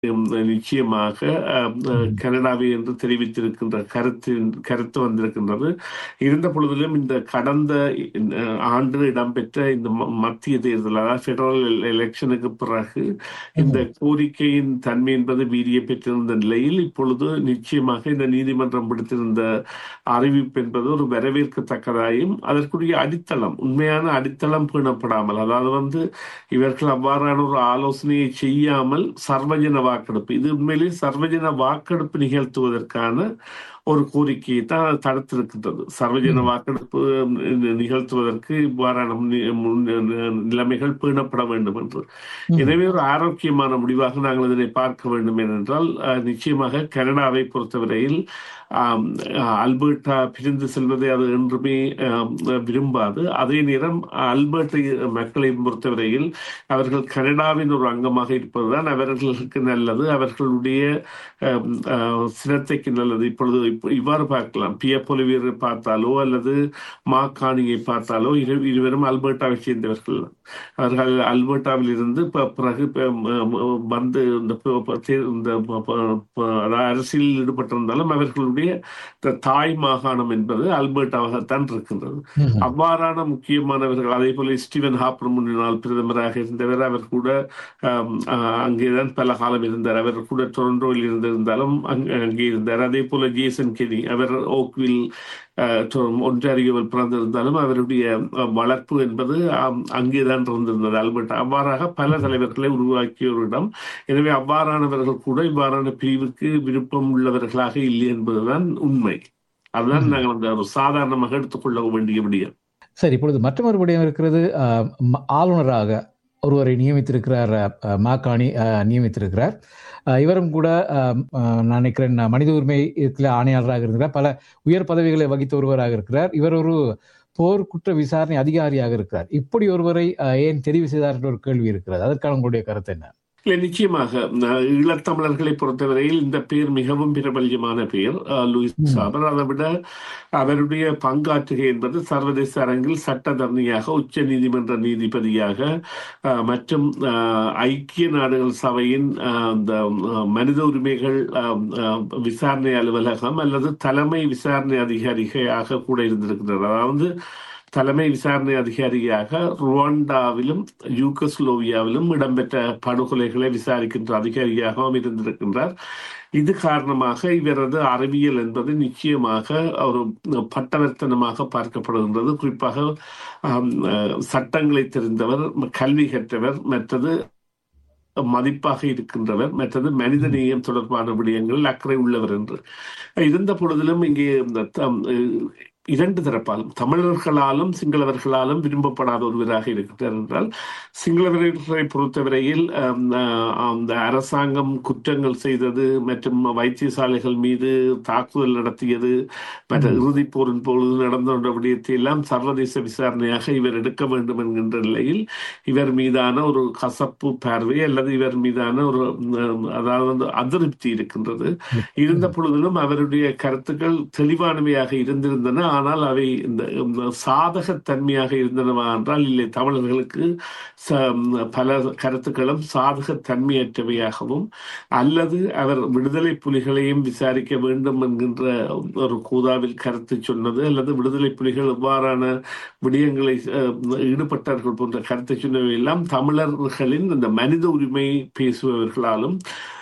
நிச்சயமாக கனடாவை என்று தெரிவித்திருக்கின்ற கருத்து கருத்து வந்திருக்கின்றது இருந்த பொழுதிலும் இந்த கடந்த ஆண்டு இடம்பெற்ற இந்த மத்திய தேர்தல் அதாவது பெடரல் எலெக்ஷனுக்கு பிறகு இந்த கோரிக்கையின் தன்மை என்பது வீரிய பெற்றிருந்த நிலையில் இப்பொழுது நிச்சயமாக இந்த நீதிமன்றம் விடுத்திருந்த அறிவிப்பு என்பது ஒரு வரவேற்கத்தக்கதாயும் அதற்குரிய அடித்தளம் உண்மையான அடித்தளம் பேணப்படாமல் அதாவது வந்து இவர்கள் அவ்வாறான ஒரு ஆலோசனையை செய்யாமல் சர்வஜன வாக்கெடுப்பு இது உண்மையிலேயே சர்வஜன வாக்கெடுப்பு நிகழ்த்துவதற்கான ஒரு கோரிக்கையை தான் தடுத்திருக்கின்றது சர்வஜன வாக்கெடுப்பு நிகழ்த்துவதற்கு இவ்வாறான நிலைமைகள் பேணப்பட வேண்டும் என்று எனவே ஒரு ஆரோக்கியமான முடிவாக நாங்கள் இதனை பார்க்க வேண்டும் ஏனென்றால் நிச்சயமாக கனடாவை பொறுத்தவரையில் அல்பர்டா பிரிந்து செல்வதை அது என்றுமே விரும்பாது அதே நேரம் அல்பர்ட்டை மக்களை பொறுத்தவரையில் அவர்கள் கனடாவின் ஒரு அங்கமாக இருப்பதுதான் அவர்களுக்கு நல்லது அவர்களுடைய சிரத்தைக்கு நல்லது இப்பொழுது இவ்வாறு பார்க்கலாம் பிய பொலிவியரை பார்த்தாலோ அல்லது மாக்காணியை பார்த்தாலோ இரு இருவரும் அல்பர்டாவை சேர்ந்தவர்கள் அவர்கள் அல்பர்டாவில் இருந்து பிறகு வந்து இந்த அரசியலில் ஈடுபட்டிருந்தாலும் அவர்களுடைய தாய் மாகாணம் என்பது அல்பர்டாவாகத்தான் இருக்கின்றது அவ்வாறான முக்கியமானவர்கள் அதே போல ஸ்டீவன் ஹாப்பர் முன்னாள் பிரதமராக இருந்தவர் அவர் கூட அங்கேதான் பல காலம் இருந்தார் அவர் கூட டொரண்டோவில் இருந்திருந்தாலும் அங்கே இருந்தார் அதே போல ஜேசன் கெனி அவர் ஓக்வில் ஒன்றாரியோவில் பிறந்திருந்தாலும் அவருடைய வளர்ப்பு என்பது அங்கேதான் இருந்திருந்தது அல்பர்ட் அவ்வாறாக பல தலைவர்களை உருவாக்கிய ஒரு இடம் எனவே அவ்வாறானவர்கள் கூட இவ்வாறான பிரிவுக்கு விருப்பம் உள்ளவர்களாக இல்லை என்பதுதான் உண்மை அதுதான் நாங்கள் அந்த ஒரு சாதாரணமாக எடுத்துக்கொள்ள வேண்டிய விடயம் சரி இப்பொழுது மற்றொரு விடயம் இருக்கிறது ஆளுநராக ஒருவரை நியமித்திருக்கிறார் மாக்காணி நியமித்திருக்கிறார் இவரும் கூட நான் நினைக்கிறேன் மனித உரிமை ஆணையாளராக இருக்கிறார் பல உயர் பதவிகளை வகித்த ஒருவராக இருக்கிறார் இவர் ஒரு போர் குற்ற விசாரணை அதிகாரியாக இருக்கிறார் இப்படி ஒருவரை ஏன் தெரிவு செய்தார் என்ற ஒரு கேள்வி இருக்கிறது அதற்கான உங்களுடைய கருத்து என்ன இல்லை நிச்சயமாக ஈழத்தமிழர்களை பொறுத்தவரையில் இந்த பேர் மிகவும் பிரபல்யமான பேர் லூயிஸ் சாபர் அதை விட அவருடைய பங்காற்றுகை என்பது சர்வதேச அரங்கில் சட்டத்தரணியாக உச்ச நீதிமன்ற நீதிபதியாக மற்றும் ஐக்கிய நாடுகள் சபையின் இந்த மனித உரிமைகள் விசாரணை அலுவலகம் அல்லது தலைமை விசாரணை அதிகாரியாக கூட இருந்திருக்கிறார் அதாவது தலைமை விசாரணை அதிகாரியாக ருவாண்டாவிலும் யூகஸ்லோவியாவிலும் இடம்பெற்ற படுகொலைகளை விசாரிக்கின்ற அதிகாரியாகவும் இருந்திருக்கின்றார் இது காரணமாக இவரது அறிவியல் என்பது நிச்சயமாக ஒரு பட்டவர்த்தனமாக பார்க்கப்படுகின்றது குறிப்பாக சட்டங்களை தெரிந்தவர் கல்வி கற்றவர் மற்றது மதிப்பாக இருக்கின்றவர் மற்றது மனிதநேயம் தொடர்பான விடயங்களில் அக்கறை உள்ளவர் என்று இருந்த பொழுதிலும் இங்கே இந்த இரண்டு தரப்பாலும் தமிழர்களாலும் சிங்களவர்களாலும் விரும்பப்படாத ஒருவராக இருக்கிறார் என்றால் சிங்களவர்களை பொறுத்தவரையில் அந்த அரசாங்கம் குற்றங்கள் செய்தது மற்றும் வைத்தியசாலைகள் மீது தாக்குதல் நடத்தியது மற்ற இறுதிப் போரின் பொழுது நடந்த விடயத்தை எல்லாம் சர்வதேச விசாரணையாக இவர் எடுக்க வேண்டும் என்கின்ற நிலையில் இவர் மீதான ஒரு கசப்பு பார்வை அல்லது இவர் மீதான ஒரு அதாவது அதிருப்தி இருக்கின்றது இருந்த பொழுதிலும் அவருடைய கருத்துக்கள் தெளிவானவையாக இருந்திருந்தன ஆனால் அவை இந்த சாதகத்தன்மையாக இருந்தனவா என்றால் இல்லை தமிழர்களுக்கு பல கருத்துக்களும் சாதகத்தன்மையற்றவையாகவும் அல்லது அவர் விடுதலை புலிகளையும் விசாரிக்க வேண்டும் என்கின்ற ஒரு கூதாவில் கருத்து சொன்னது அல்லது விடுதலை புலிகள் எவ்வாறான விடயங்களை ஈடுபட்டார்கள் போன்ற கருத்தை சொன்னவை எல்லாம் தமிழர்களின் இந்த மனித உரிமை பேசுபவர்களாலும்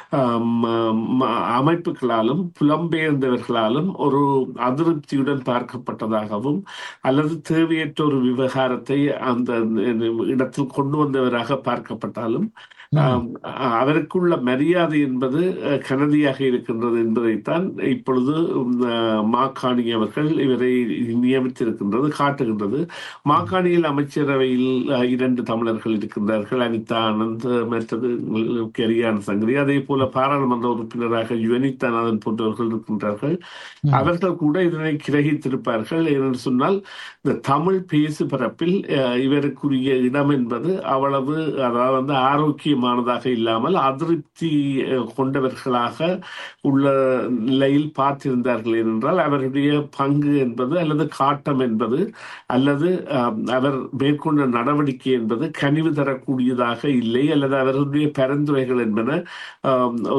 அமைப்புகளாலும் புலம்பெயர்ந்தவர்களாலும் ஒரு அதிருப்தியுடன் பார்க்கப்பட்டதாகவும் அல்லது தேவையற்ற ஒரு விவகாரத்தை அந்த இடத்தில் கொண்டு வந்தவராக பார்க்கப்பட்டாலும் அவருக்குள்ள மரியாதை என்பது கனதியாக இருக்கின்றது என்பதைத்தான் இப்பொழுது மாக்காணி அவர்கள் இவரை நியமித்திருக்கின்றது காட்டுகின்றது மாக்காணியில் அமைச்சரவையில் இரண்டு தமிழர்கள் இருக்கின்றார்கள் அனிதா ஆனந்த் மற்றது கெரியான் சங்கரி அதே போல பாராளுமன்ற உறுப்பினராக யுவனிதானந்தன் போன்றவர்கள் இருக்கின்றார்கள் அவர்கள் கூட இதனை கிரகித்திருப்பார்கள் என்று சொன்னால் இந்த தமிழ் பேசு பரப்பில் இவருக்குரிய இடம் என்பது அவ்வளவு அதாவது ஆரோக்கியம் சாத்தியமானதாக இல்லாமல் அதிருப்தி கொண்டவர்களாக உள்ள நிலையில் பார்த்திருந்தார்கள் என்றால் அவருடைய பங்கு என்பது அல்லது காட்டம் என்பது அல்லது அவர் மேற்கொண்ட நடவடிக்கை என்பது கனிவு தரக்கூடியதாக இல்லை அல்லது அவர்களுடைய பரிந்துரைகள் என்பன